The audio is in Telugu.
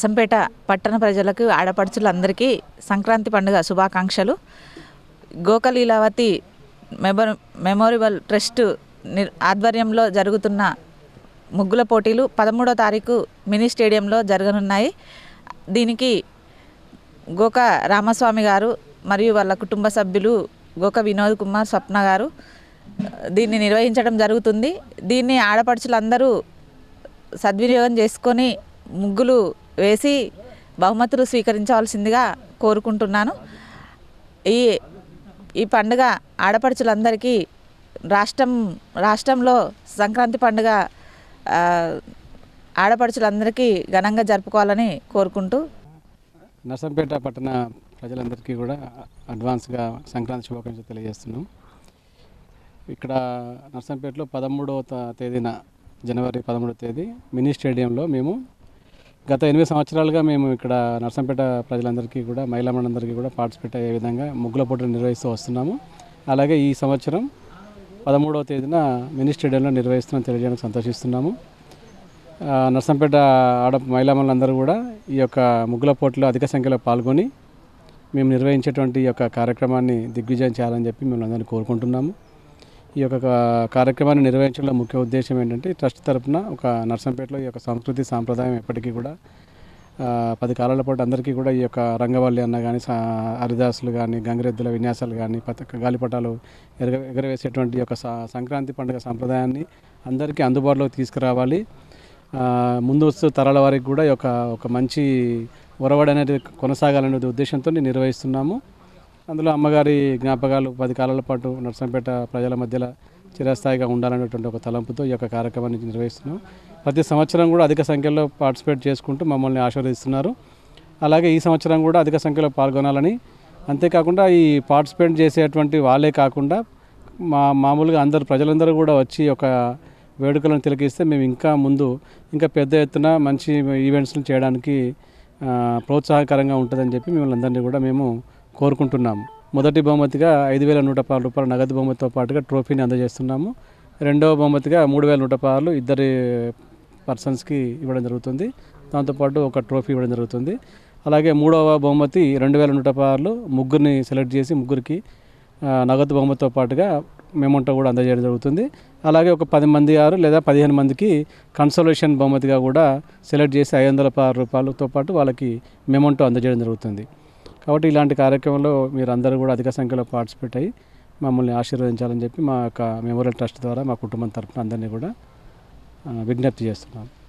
నర్సంపేట పట్టణ ప్రజలకు ఆడపడుచులందరికీ సంక్రాంతి పండుగ శుభాకాంక్షలు గోకలీలావతి మెమో మెమోరియబుల్ ట్రస్ట్ నిర్ ఆధ్వర్యంలో జరుగుతున్న ముగ్గుల పోటీలు పదమూడో తారీఖు మినీ స్టేడియంలో జరగనున్నాయి దీనికి గోక రామస్వామి గారు మరియు వాళ్ళ కుటుంబ సభ్యులు గోక వినోద్ కుమార్ స్వప్న గారు దీన్ని నిర్వహించడం జరుగుతుంది దీన్ని ఆడపడుచులందరూ సద్వినియోగం చేసుకొని ముగ్గులు వేసి బహుమతులు స్వీకరించవలసిందిగా కోరుకుంటున్నాను ఈ ఈ పండుగ ఆడపడుచులందరికీ రాష్ట్రం రాష్ట్రంలో సంక్రాంతి పండుగ ఆ, ఆడపడుచులందరికీ ఘనంగా జరుపుకోవాలని కోరుకుంటూ నర్సంపేట పట్టణ ప్రజలందరికీ కూడా అడ్వాన్స్గా సంక్రాంతి శుభాకాంక్షలు తెలియజేస్తున్నాం ఇక్కడ నర్సంపేటలో పదమూడవ త- తేదీన జనవరి పదమూడవ తేదీ మినీ స్టేడియంలో మేము గత ఎనిమిది సంవత్సరాలుగా మేము ఇక్కడ నర్సంపేట ప్రజలందరికీ కూడా మహిళా మనందరికీ కూడా పార్టిసిపేట్ అయ్యే విధంగా ముగ్గుల పోటీలు నిర్వహిస్తూ వస్తున్నాము అలాగే ఈ సంవత్సరం పదమూడవ తేదీన మినీ స్టేడియంలో నిర్వహిస్తున్నాం తెలియజేయడానికి సంతోషిస్తున్నాము ఆ, నర్సంపేట ఆడ మహిళా మనులందరూ కూడా ఈ యొక్క ముగ్గుల పోటీలో అధిక సంఖ్యలో పాల్గొని మేము నిర్వహించేటువంటి ఈ యొక్క కార్యక్రమాన్ని దిగ్విజయం చేయాలని చెప్పి మేము అందరినీ కోరుకుంటున్నాము ఈ యొక్క కా- కార్యక్రమాన్ని నిర్వహించడంలో ముఖ్య ఉద్దేశం ఏంటంటే ఈ ట్రస్ట్ తరపున ఒక నర్సంపేటలో ఈ యొక్క సంస్కృతి సాంప్రదాయం ఎప్పటికీ కూడా ఆ, పది కాలాల పాటు అందరికీ కూడా ఈ యొక్క రంగవల్లి అన్న కానీ హరిదాసులు కానీ గంగిరెద్దుల విన్యాసాలు కానీ పత గాలిపటాలు ఎగర ఎగరవేసేటువంటి ఈ యొక్క స- సంక్రాంతి పండుగ సాంప్రదాయాన్ని అందరికీ అందుబాటులోకి తీసుకురావాలి ఆ, ముందు వస్తూ తరాల వారికి కూడా ఈ యొక్క ఒక మంచి ఒరవడి అనేది కొనసాగాలనే ఉద్దేశంతో నిర్వహిస్తున్నాము అందులో అమ్మగారి జ్ఞాపకాలు పది కాలాల పాటు నర్సంపేట ప్రజల మధ్యలో చిరస్థాయిగా ఉండాలనేటువంటి ఒక తలంపుతో ఈ యొక్క కార్యక్రమాన్ని నిర్వహిస్తున్నాం ప్రతి సంవత్సరం కూడా అధిక సంఖ్యలో పార్టిసిపేట్ చేసుకుంటూ మమ్మల్ని ఆశీర్వదిస్తున్నారు అలాగే ఈ సంవత్సరం కూడా అధిక సంఖ్యలో పాల్గొనాలని అంతేకాకుండా ఈ పార్టిసిపేట్ చేసేటువంటి వాళ్ళే కాకుండా మా మామూలుగా అందరు ప్రజలందరూ కూడా వచ్చి ఒక వేడుకలను తిలకిస్తే మేము ఇంకా ముందు ఇంకా పెద్ద ఎత్తున మంచి ఈవెంట్స్ని చేయడానికి ఆ, ప్రోత్సాహకరంగా ఉంటుందని చెప్పి మిమ్మల్ని అందరినీ కూడా మేము కోరుకుంటున్నాము మొదటి బహుమతిగా ఐదు వేల నూట పది రూపాయల నగదు బహుమతితో పాటుగా ట్రోఫీని అందజేస్తున్నాము రెండవ బహుమతిగా మూడు వేల నూట పదాలు ఇద్దరి పర్సన్స్కి ఇవ్వడం జరుగుతుంది దాంతోపాటు ఒక ట్రోఫీ ఇవ్వడం జరుగుతుంది అలాగే మూడవ బహుమతి రెండు వేల నూట పదాలు ముగ్గురిని సెలెక్ట్ చేసి ముగ్గురికి ఆ, నగదు బహుమతితో పాటుగా మెమోంటో కూడా అందజేయడం జరుగుతుంది అలాగే ఒక పది మంది ఆరు లేదా పదిహేను మందికి కన్సోలేషన్ బహుమతిగా కూడా సెలెక్ట్ చేసి ఐదు వందల పదహారు రూపాయలతో పాటు వాళ్ళకి మెమోంటో అందజేయడం జరుగుతుంది కాబట్టి ఇలాంటి కార్యక్రమంలో మీరు అందరూ కూడా అధిక సంఖ్యలో పార్టిసిపేట్ అయ్యి మమ్మల్ని ఆశీర్వదించాలని చెప్పి మా యొక్క మెమోరియల్ ట్రస్ట్ ద్వారా మా కుటుంబం తరఫున అందరినీ కూడా ఆ, విజ్ఞప్తి చేస్తున్నాం